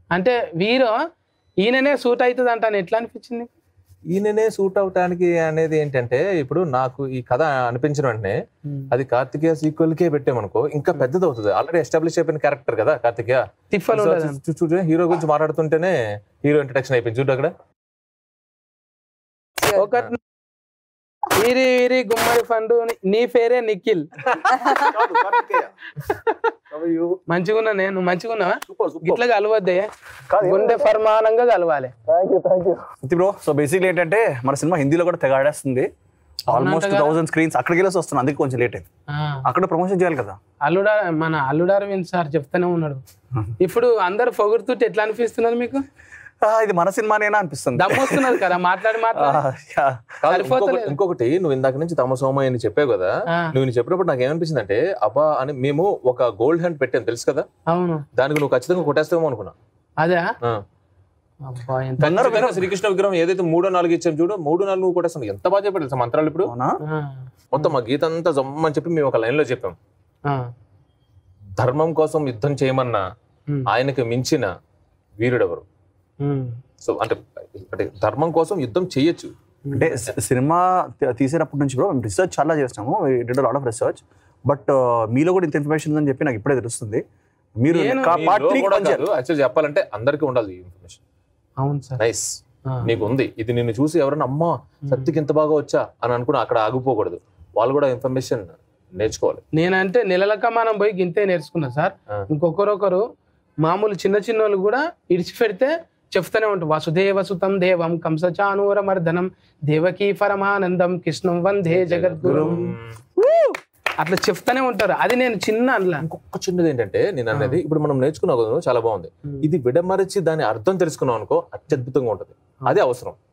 అంటే వీరో ఈయననే సూట్ అవుతుంది అంటాను ఎట్లా అనిపించింది ఈయననే సూట్ అవటానికి అనేది ఏంటంటే ఇప్పుడు నాకు ఈ కథ అనిపించిన వెంటనే అది కార్తికేయ సీక్వెల్ కే పెట్టామనుకో ఇంకా పెద్దది అవుతుంది ఆల్రెడీ ఎస్టాబ్లిష్ అయిపోయిన క్యారెక్టర్ కదా కార్తికేయ తిప్పలు ఉండదు చూ- చూ- చూ- హీరో గురించి మాట్లాడుతుంటేనే హీరో ఇంట్రడక్షన్ అయిపోయింది చూడు అక్కడ ఒకటి వీరి వీరి గుమ్మడి పండు నీ పేరే నిఖిల్ మంచిగున్నా నేను మంచిగున్నావా ఇట్లా కలవద్దే గుండె ఫర్మానంగా కలవాలి బ్రో సో బేసిక్లీ ఏంటంటే మన సినిమా హిందీలో కూడా తెగ ఆడేస్తుంది ఆల్మోస్ట్ కదా? థౌసండ్ స్క్రీన్స్ అక్కడికి వెళ్ళేసి వస్తుంది అందుకే కొంచెం లేట్ అయింది ఆ, అక్కడ ప్రమోషన్ చేయాలి కదా అల్లుడా మన అల్లుడు అరవింద్ సార్ చెప్తానే ఉన్నాడు ఇప్పుడు అందరు పొగుడుతుంటే ఎట్లా అనిపిస్తున్నది మీకు ఆ, ఇది మన సినిమానేనా అనిపిస్తుంది దమ్ము వస్తున్నది కదా మాట్లాడి ఆ, మాట్లాడి యా. కాదు, సరిపోతలేదు. ఇంకొకటి- ఇంకొకటి నువ్వు ఇందాక నుంచి తమ సోమ అని చెప్పావు కదా ఆ. నువ్వు ఇది చెప్పినప్పుడు నాకు ఏమనిపించింది అంటే అబ్బా అని మేము ఒక గోల్డ్ హ్యాండ్ పెట్టాను తెలుసు కదా అవును దానికి నువ్వు ఖచ్చితంగా కొట్టేస్తావేమో అనుకున్నా అదే ఆ. అబ్బా ఎంత ఖచ్చితంగా శ్రీకృష్ణ విగ్రహం ఏదైతే మూడో నాలుగు ఇచ్చాం చూడు మూడు నాలుగు నువ్వు కొట్టేస్తావు ఎంత బాగా చెప్పాడు తెలుసా మంత్రాలు ఇప్పుడు అవునా ఆ, మొత్తం మా గీత అంతా జమ్మని చెప్పి మేము ఒక లైన్ లో చెప్పాం ఆ, ధర్మం కోసం యుద్ధం చేయమన్నా ఉమ్, ఆయనకి మించిన వీరుడెవరు ఉమ్, సో అంటే అంటే ధర్మం కోసం యుద్ధం చేయొచ్చు అంటే సి- సినిమా తీ- తీసేటప్పటి నుంచి బ్రో మేము రీసెర్చ్ చాలా చేస్తాము did lot of research but మీలో కూడా ఇంత ఇన్ఫర్మేషన్ ఉందని చెప్పి నాకు ఇప్పుడే తెలుస్తుంది మీరు నేను- పార్ట్ త్రీ యాక్చువల్ చెప్పాలంటే అందరికీ ఉండాలి ఈ ఇన్ఫర్మేషన్ అవును సార్ నైస్ ఆ, నీకు ఉంది ఇది నిన్ను చూసి ఎవరైనా అమ్మా సత్యకి ఇంత బాగా వచ్చా అని అనుకుని అక్కడ ఆగిపోకూడదు వాళ్ళు కూడా ఇన్ఫర్మేషన్ నేర్చుకోవాలి నేనంటే నెలలక మనం పోయి గింతే నేర్చుకున్నా సార్ ఆ. ఇంకొకరొకరు మామూలు చిన్న చిన్న వాళ్ళు కూడా ఇడిచిపెడితే చెప్తానే ఉంటారు వసుదేవ సుతం దేవం కంసచానూర మర్దనం దేవకీ పరమానందం కృష్ణం వందే జగద్గురు అట్లా చెప్తానే ఉంటారు అది నేను చిన్న అందులో ఇంకొక చిన్నది ఏంటంటే నేను అనేది ఇప్పుడు మనం నేర్చుకున్నావు కదా చాలా బాగుంది ఇది విడమరిచి దాని అర్థం తెలుసుకున్నావు అనుకో అత్యద్భుతంగా ఉంటది అదే అవసరం